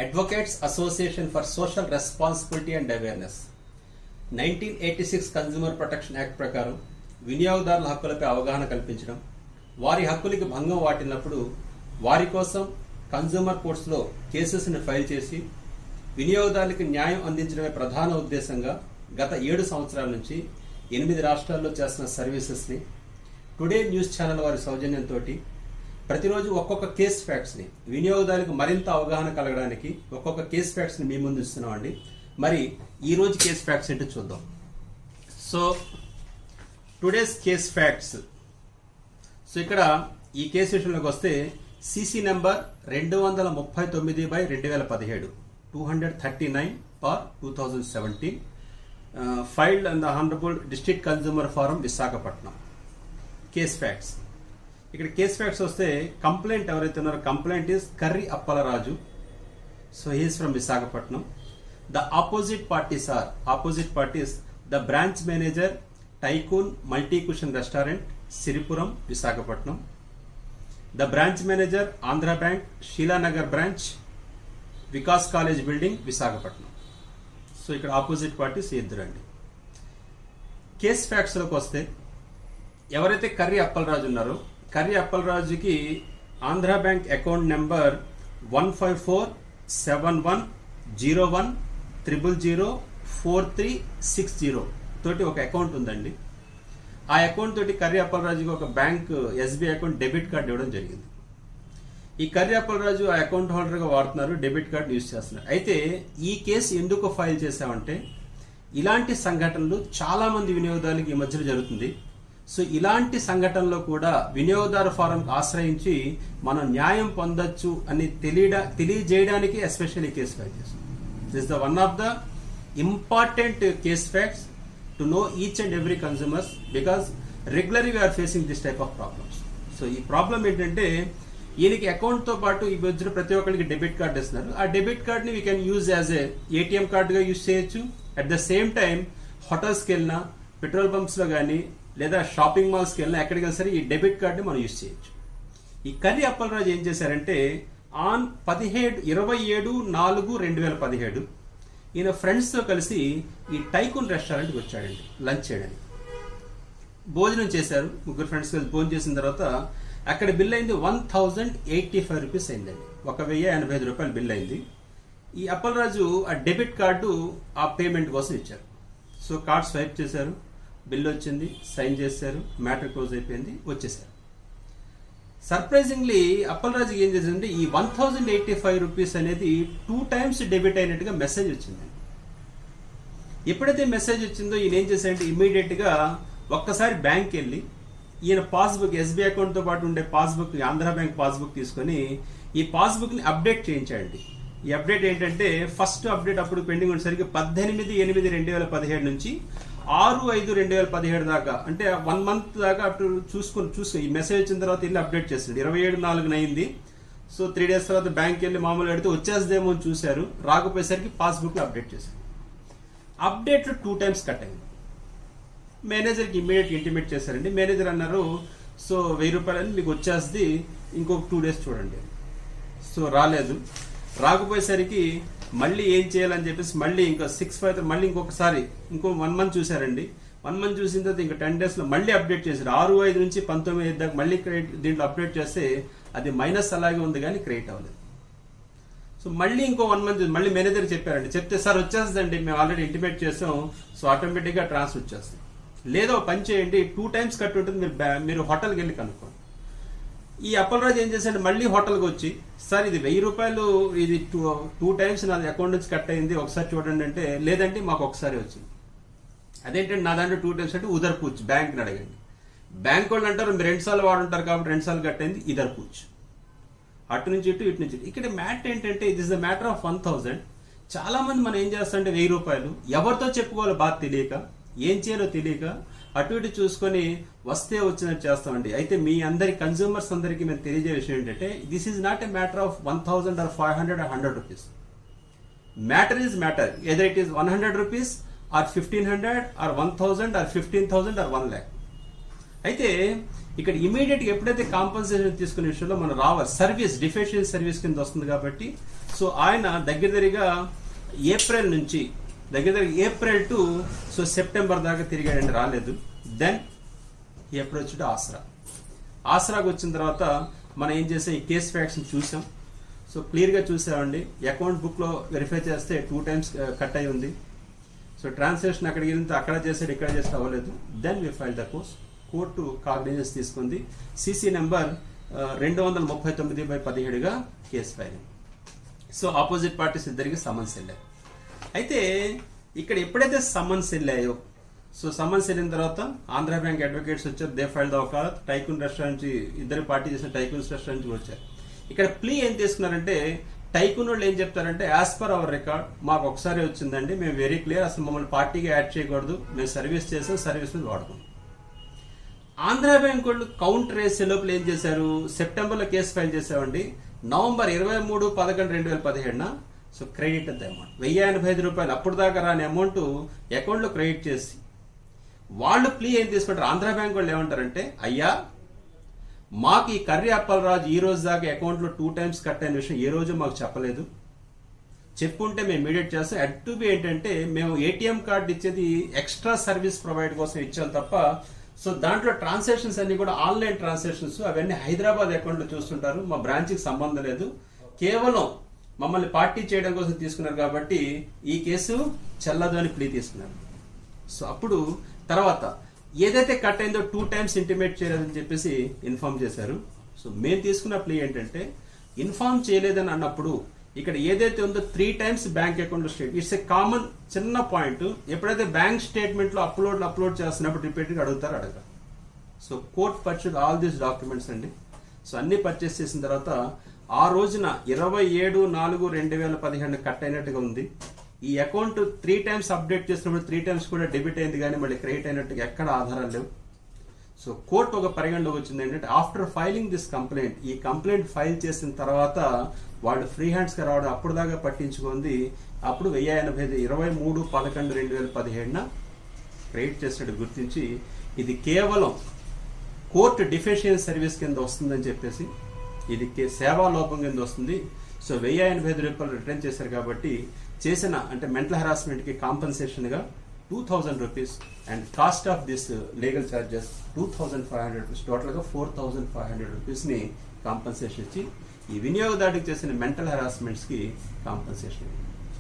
Advocates association for social responsibility and awareness nineteen eighty six consumer protection act ప్రకారం వినియోగదారుల హక్కులపై అవగాహన కల్పించడం వారి హక్కులకి భంగం వాటినప్పుడు వారి కోసం కన్జ్యూమర్ కోర్ట్స్లో కేసెస్ని ఫైల్ చేసి వినియోగదారులకు న్యాయం అందించడమే ప్రధాన ఉద్దేశంగా గత ఏడు సంవత్సరాల నుంచి ఎనిమిది రాష్ట్రాల్లో చేస్తున్న సర్వీసెస్ని టుడే న్యూస్ ఛానల్ వారి సౌజన్యంతో ప్రతిరోజు ఒక్కొక్క కేస్ ఫ్యాక్ట్స్ని వినియోగదారులకు మరింత అవగాహన కలగడానికి ఒక్కొక్క కేస్ ఫ్యాక్ట్స్ని మీ ముందు ఇస్తున్నామండి మరి ఈ రోజు కేస్ ఫ్యాక్ట్స్ ఏంటో చూద్దాం so today's case facts so ఇక్కడ ఈ కేసు విషయంలోకి వస్తే సిసి నెంబర్ రెండు వందల ముప్పై తొమ్మిది బై రెండు వేల పదిహేడు two hundred thirty nine or two thousand seventeen filed and the honourable district consumer forum Visakhapatnam case facts ఇక్కడ కేస్ ఫ్యాక్ట్స్ వస్తే కంప్లైంట్ ఎవరైతే ఉన్నారో complaint is Karri Appalaraju so he's from Visakhapatnam the opposite parties are opposite parties the branch manager Tycoon multi cuisine restaurant Siripuram Visakhapatnam the branch manager Andhra bank Sheelanagar branch Vikas college building Visakhapatnam so ఇక్కడ opposite parties ఇద్దరండి కేస్ ఫ్యాక్ట్స్లోకి వస్తే ఎవరైతే కర్రీ అప్పలరాజు ఉన్నారో కర్రీ అప్పలరాజుకి Andhra bank account number one five four seven one zero one triple zero four three six zero తోటి ఒక account ఉందండి ఆ అకౌంట్ తోటి కర్రీ అప్పలరాజుకి ఒక bank SBI account debit card ఇవ్వడం జరిగింది ఈ కర్రీ అప్పలరాజు ఆ అకౌంట్ హోల్డర్గా వాడుతున్నారు డెబిట్ కార్డు యూజ్ చేస్తున్నారు అయితే ఈ కేసు ఎందుకు ఫైల్ చేశామంటే ఇలాంటి సంఘటనలు చాలా మంది వినియోగదారులకు ఈ మధ్యలో జరుగుతుంది సో ఇలాంటి సంఘటనలో కూడా వినియోగదారు ఫారం ఆశ్రయించి మనం న్యాయం పొందొచ్చు అని తెలియడ తెలియజేయడానికి ఎస్పెషల్లీ కేసు ఫైల్ చేస్తాం this the one of the important case facts to know each and every consumers because regularly we are facing this type of problems so ఈ ప్రాబ్లం ఏంటంటే ఈయనకి అకౌంట్ తో పాటు ఈ మధ్య ప్రతి ఒక్కరికి డెబిట్ కార్డ్ ఇస్తున్నారు ఆ డెబిట్ కార్డ్ ని we can use as a ATM కార్డుగా యూజ్ చేయొచ్చు అట్ ద సేమ్ టైం హోటల్స్కి వెళ్ళినా పెట్రోల్ పంప్స్ లో కానీ లేదా షాపింగ్ మాల్స్కి వెళ్ళినా ఎక్కడికి సరే ఈ డెబిట్ కార్డ్ని మనం యూజ్ చేయొచ్చు ఈ కర్రీ అప్పలరాజు ఏం చేశారంటే ఆన్ పదిహేడు ఇరవై ఏడు నాలుగు రెండు వేల పదిహేడు ఈయన ఫ్రెండ్స్తో కలిసి ఈ టైకున్ రెస్టారెంట్కి వచ్చాడండి లంచ్ చేయడానికి భోజనం చేశారు ముగ్గురు ఫ్రెండ్స్ కలిసి భోజనం చేసిన తర్వాత అక్కడ బిల్ అయింది one thousand eighty five rupees అయిందండి ఒక వెయ్యి ఎనభై ఐదు రూపాయలు బిల్ అయింది ఈ అప్పలరాజు ఆ డెబిట్ కార్డు ఆ పేమెంట్ కోసం ఇచ్చారు సో కార్డ్ స్వైప్ చేశారు బిల్ వచ్చింది సైన్ చేశారు మ్యాటర్ క్లోజ్ అయిపోయింది వచ్చేసారు సర్ప్రైజింగ్లీ అప్పలరాజు ఏం చేశారంటే ఈ one thousand eighty five rupees అనేది టూ టైమ్స్ డెబిట్ అయినట్టుగా మెసేజ్ వచ్చింది ఎప్పుడైతే మెసేజ్ వచ్చిందో ఈయన ఏం చేశారంటే ఇమీడియట్ గా ఒక్కసారి బ్యాంక్ వెళ్ళి ఈయన పాస్బుక్ ఎస్బీఐ అకౌంట్ తో పాటు ఉండే పాస్బుక్ ఆంధ్ర బ్యాంక్ పాస్బుక్ తీసుకొని ఈ పాస్బుక్ ని అప్డేట్ చేయించండి ఈ అప్డేట్ ఏంటంటే ఫస్ట్ అప్డేట్ అప్పుడు పెండింగ్ ఉండేసరికి పద్దెనిమిది ఎనిమిది రెండు వేల పదిహేడు నుంచి ఆరు ఐదు రెండు వేల పదిహేడు దాకా అంటే వన్ మంత్ దాకా అటు చూసుకొని చూసుకొని ఈ మెసేజ్ వచ్చిన తర్వాత వెళ్ళి అప్డేట్ చేస్తుంది ఇరవై ఏడు నాలుగున అయింది సో త్రీ డేస్ తర్వాత బ్యాంక్ వెళ్ళి మామూలు అడిగితే వచ్చేస్తుందేమో అని చూశారు రాకపోయేసరికి పాస్బుక్ లో అప్డేట్ చేశారు అప్డేట్ టూ టైమ్స్ కట్ అయింది మేనేజర్కి ఇమీడియట్ ఇంటిమేట్ చేశారండి మేనేజర్ అన్నారు సో వెయ్యి రూపాయలని మీకు వచ్చేస్తుంది ఇంకొక టూ డేస్ చూడండి సో రాలేదు రాకపోయేసరికి మళ్ళీ ఏం చేయాలని చెప్పేసి మళ్ళీ ఇంకా సిక్స్ ఫైవ్ మళ్ళీ ఇంకొకసారి ఇంకో వన్ మంత్ చూసారండి వన్ మంత్ చూసిన తర్వాత ఇంకా టెన్ డేస్లో మళ్ళీ అప్డేట్ చేశారు ఆరు ఐదు నుంచి పంతొమ్మిది ఐదు దాకా మళ్ళీ క్రెడిట్ దీంట్లో అప్డేట్ చేస్తే అది మైనస్ అలాగే ఉంది కానీ క్రెడిట్ అవ్వలేదు సో మళ్ళీ ఇంకో వన్ మంత్ మళ్ళీ మేనేజర్ చెప్పారండి చెప్తే సార్ వచ్చేస్తుందండి మేము ఆల్రెడీ ఇంటిమేట్ చేసాం సో ఆటోమేటిక్గా ట్రాన్స్ఫర్ వచ్చేస్తుంది లేదా పని చేయండి టూ టైమ్స్ కట్ ఉంటుంది మీరు బ్యా- మీరు హోటల్కి వెళ్ళి కనుక్కోండి ఈ అప్పలరాజు ఏం చేశాడు మళ్ళీ హోటల్కి వచ్చి సార్ ఇది వెయ్యి రూపాయలు ఇది టూ టూ టైమ్స్ నాది అకౌంట్ నుంచి కట్ అయింది ఒకసారి చూడండి అంటే లేదంటే మాకు ఒకసారి వచ్చింది అదేంటంటే నా దాంట్లో టూ టైమ్స్ అంటే ఉదర్ పూచ్ బ్యాంక్ని అడగండి బ్యాంక్ వాళ్ళు అంటారు మీరు రెండు సార్లు వాడుంటారు కాబట్టి రెండు సార్లు కట్ అయింది ఇదర్ పూచ్ అటు నుంచి ఇటు ఇటు నుంచి ఇటు. ఇక్కడ మ్యాట్ ఏంటంటే it is the matter of one thousand చాలా మంది మనం ఏం చేస్తామంటే వెయ్యి రూపాయలు ఎవరితో చెప్పుకోవాలో బాగా తెలియక ఏం చేయాలో తెలియక అటు ఇటు చూసుకొని వస్తే వచ్చినట్టు చేస్తామండి అయితే మీ అందరి కన్జ్యూమర్స్ అందరికీ మేము తెలియజే విషయం ఏంటంటే this is not a matter of one thousand or five hundred or hundred rupees matter is matter either it is one hundred rupees or fifteen hundred or one thousand or fifteen thousand or one lakh అయితే ఇక్కడ immediate గా ఎప్పుడైతే compensation తీసుకునే విషయంలో మనం రావాలి service డిఫెషియన్ service కింద వస్తుంది కాబట్టి సో ఆయన దగ్గర దగ్గరగా ఏప్రిల్ నుంచి దగ్గర దగ్గర ఏప్రిల్ టు సో సెప్టెంబర్ దాకా తిరిగాడండి రాలేదు దెన్ ఈ అప్రోచ్ టు ఆసరా ఆసరాకు వచ్చిన తర్వాత మనం ఏం చేసాం ఈ కేస్ ఫ్యాక్ట్స్ చూసాం సో క్లియర్గా చూసామండి అకౌంట్ బుక్లో వెరిఫై చేస్తే టూ టైమ్స్ కట్ అయి ఉంది సో ట్రాన్సాక్షన్ అక్కడికి వెళ్తే అక్కడ చేసాడు ఇక్కడ చేస్తే అవ్వలేదు then we file the course court cognizance తీసుకుంది సిసి నెంబర్ రెండు వందల ముప్పై తొమ్మిది బై పదిహేడుగా case filing so opposite parties ఇద్దరికి సమన్స్ వెళ్ళాయి అయితే ఇక్కడ ఎప్పుడైతే సమన్స్ వెళ్ళాయో సో సమన్స్ వెళ్ళిన తర్వాత ఆంధ్ర బ్యాంక్ అడ్వకేట్స్ వచ్చారు they file the vakalat Tycoon restaurant నుంచి ఇద్దరు పార్టీ చేసిన టైకూన్స్ రెస్టారెంట్ నుంచి వచ్చారు ఇక్కడ ప్లీ ఏం తీసుకున్నారంటే టైకూన్ వాళ్ళు ఏం చెప్తారంటే యాజ్ పర్ అవర్ రికార్డ్ మాకు ఒకసారి వచ్చిందండి మేము వెరీ క్లియర్ అసలు మమ్మల్ని పార్టీకి యాడ్ చేయకూడదు మేము సర్వీస్ చేసాం సర్వీస్ మీద వాడుకున్నాం ఆంధ్ర బ్యాంక్ వాళ్ళు కౌంటర్ వేసే లోపల ఏం చేశారు సెప్టెంబర్ లో కేసు ఫైల్ చేసామండి నవంబర్ ఇరవై మూడు పదకొండు రెండు వేల పదిహేడున సో క్రెడిట్ అంత అమౌంట్ వెయ్యి ఎనభై ఐదు రూపాయలు అప్పుడు దాకా రాని అమౌంట్ అకౌంట్ లో క్రెడిట్ చేసి వాళ్ళు ప్లీ ఏం తీసుకుంటారు ఆంధ్ర బ్యాంక్ వాళ్ళు ఏమంటారంటే అయ్యా మాకు ఈ కర్రీ అప్పలరాజు ఈ రోజు దాకా అకౌంట్ లో టూ టైమ్స్ కట్ అయిన విషయం ఏ రోజు మాకు చెప్పలేదు చెప్పుంటే మేము మీడియేట్ చేస్తాం అట్ టు బి ఏంటంటే మేము ఏటీఎం కార్డు ఇచ్చేది ఎక్స్ట్రా సర్వీస్ ప్రొవైడ్ కోసం ఇచ్చాం తప్ప సో దాంట్లో ట్రాన్సాక్షన్స్ అన్ని కూడా ఆన్లైన్ ట్రాన్సాక్షన్స్ అవన్నీ హైదరాబాద్ అకౌంట్ లో చూస్తుంటారు మా బ్రాంచ్ కి సంబంధం లేదు కేవలం మమ్మల్ని పార్టీ చేయడం కోసం తీసుకున్నారు కాబట్టి ఈ కేసు చెల్లదు అని ప్లీ తీసుకున్నారు సో అప్పుడు తర్వాత ఏదైతే కట్ అయిందో టూ టైమ్స్ ఇంటిమేట్ చేయలేదని చెప్పేసి ఇన్ఫార్మ్ చేశారు సో మేము తీసుకున్న ప్లీ ఏంటంటే ఇన్ఫార్మ్ చేయలేదని అన్నప్పుడు ఇక్కడ ఏదైతే ఉందో త్రీ టైమ్స్ బ్యాంక్ అకౌంట్ లో స్టేట్ ఇట్స్ ఏ కామన్ చిన్న పాయింట్ ఎప్పుడైతే బ్యాంక్ స్టేట్మెంట్ లో అప్లోడ్ అప్లోడ్ చేస్తున్నప్పుడు రిపీట్ అడుగుతారు అడగ so court perused all these documents అండి సో అన్ని పర్చేస్ చేసిన తర్వాత ఆ రోజున ఇరవై ఏడు నాలుగు రెండు వేల పదిహేను కట్ అయినట్టుగా ఉంది ఈ అకౌంట్ త్రీ టైమ్స్ అప్డేట్ చేసినప్పుడు త్రీ టైమ్స్ కూడా డెబిట్ అయింది కానీ మళ్ళీ క్రెడిట్ అయినట్టుగా ఎక్కడ ఆధారాలు లేవు సో కోర్టు ఒక పరిగణలో వచ్చింది ఏంటంటే ఆఫ్టర్ ఫైలింగ్ దిస్ కంప్లైంట్ ఈ కంప్లైంట్ ఫైల్ చేసిన తర్వాత వాళ్ళు ఫ్రీ హ్యాండ్స్ గా రావడం అప్పుడు దాకా పట్టించుకుంది అప్పుడు వెయ్యి ఎనభై ఐదు ఇరవై మూడు పదకొండు రెండు వేల పదిహేడున క్రెడిట్ చేసినట్టు గుర్తించి ఇది కేవలం కోర్టు డిఫెషియన్ సర్వీస్ కింద వస్తుందని చెప్పేసి ఇది కే- సేవా లోపం కింద వస్తుంది సో వెయ్యి ఎనభై ఐదు రూపాయలు రిటర్న్ చేశారు కాబట్టి చేసిన అంటే మెంటల్ హెరాస్మెంట్ కి కాంపన్సేషన్ గా two thousand rupees and cost of this legal charges two thousand five hundred rupees total గా four thousand five hundred rupees ని కాంపన్సేషన్ ఇచ్చి ఈ వినియోగదారుడికి చేసిన మెంటల్ హెరాస్మెంట్స్ కి కాంపన్సేషన్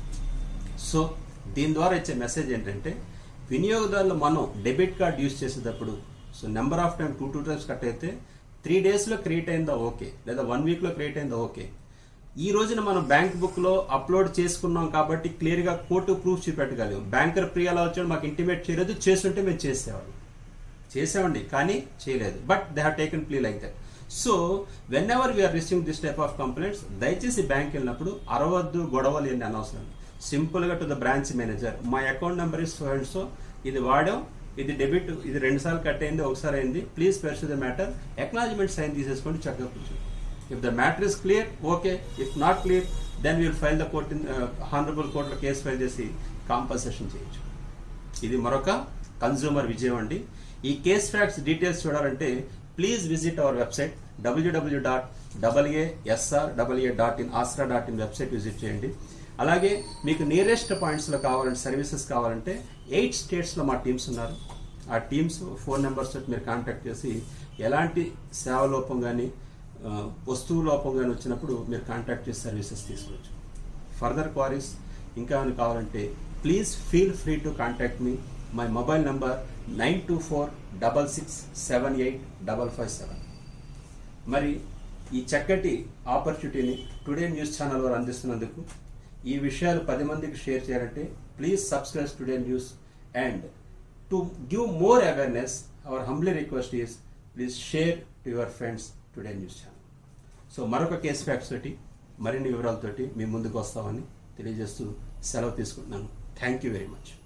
సో దీని ద్వారా ఇచ్చే మెసేజ్ ఏంటంటే వినియోగదారులు మనం డెబిట్ కార్డ్ యూస్ చేసేటప్పుడు so number of time two two times cut అయితే త్రీ డేస్లో క్రియేట్ అయిందా ఓకే లేదా వన్ వీక్లో క్రియేట్ అయిందా ఓకే ఈ రోజున మనం బ్యాంక్ బుక్ లో అప్లోడ్ చేసుకున్నాం కాబట్టి క్లియర్ గా కోర్టు ప్రూఫ్ చూపెట్టగలిగాం బ్యాంకర్ ప్రియాలో వచ్చాడు మాకు ఇంటిమేట్ చేయలేదు చేస్తుంటే మేము చేసేవాళ్ళం చేసామండి కానీ చేయలేదు but they have taken plea like that so whenever we are receiving this type of complaints దయచేసి బ్యాంక్ వెళ్ళినప్పుడు అరవద్దు గొడవలు ఏంటి అనవసరం సింపుల్ గా టు ద బ్రాంచ్ మేనేజర్ మా account number is so so ఇది వాడాం ఇది డెబిట్ ఇది రెండు సార్లు కట్ అయింది ఒకసారి అయింది please peruse the matter acknowledgement sign తీసేసుకోండి చక్కగా కూర్చోండి if the matter is clear okay if not clear then will file the court in honourable కోర్టులో కేసు ఫైల్ చేసి కాంపన్సేషన్ చేయొచ్చు ఇది మరొక కన్జ్యూమర్ విజయం అండి ఈ కేస్ ఫ్యాక్ట్స్ డీటెయిల్స్ చూడాలంటే please visit our website WW dot double ASR double A dot in Asra dot in website visit చేయండి అలాగే మీకు నియరెస్ట్ పాయింట్స్లో కావాలంటే సర్వీసెస్ కావాలంటే ఎయిట్ స్టేట్స్లో మా టీమ్స్ ఉన్నారు ఆ టీమ్స్ ఫోన్ నెంబర్స్ తోటి మీరు కాంటాక్ట్ చేసి ఎలాంటి సేవ లోపం కానీ వస్తువు లోపం కానీ వచ్చినప్పుడు మీరు కాంటాక్ట్ చేసి సర్వీసెస్ తీసుకోవచ్చు ఫర్దర్ క్వారీస్ ఇంకా ఏమైనా కావాలంటే please feel free to contact me my mobile number nine two four double six seven eight double five seven మరి ఈ చక్కటి ఆపర్చునిటీని టుడే న్యూస్ ఛానల్ వారు అందిస్తున్నందుకు ఈ విషయాలు పది మందికి షేర్ చేయాలంటే please subscribe Today News and to give more awareness our humbly request is please share to your friends Today News channel so మరొక కేస్ ఫ్యాక్ట్స్ తోటి మరిన్ని వివరాలతోటి మీ ముందుకు వస్తామని తెలియజేస్తూ సెలవు తీసుకుంటున్నాను థ్యాంక్ యూ వెరీ మచ్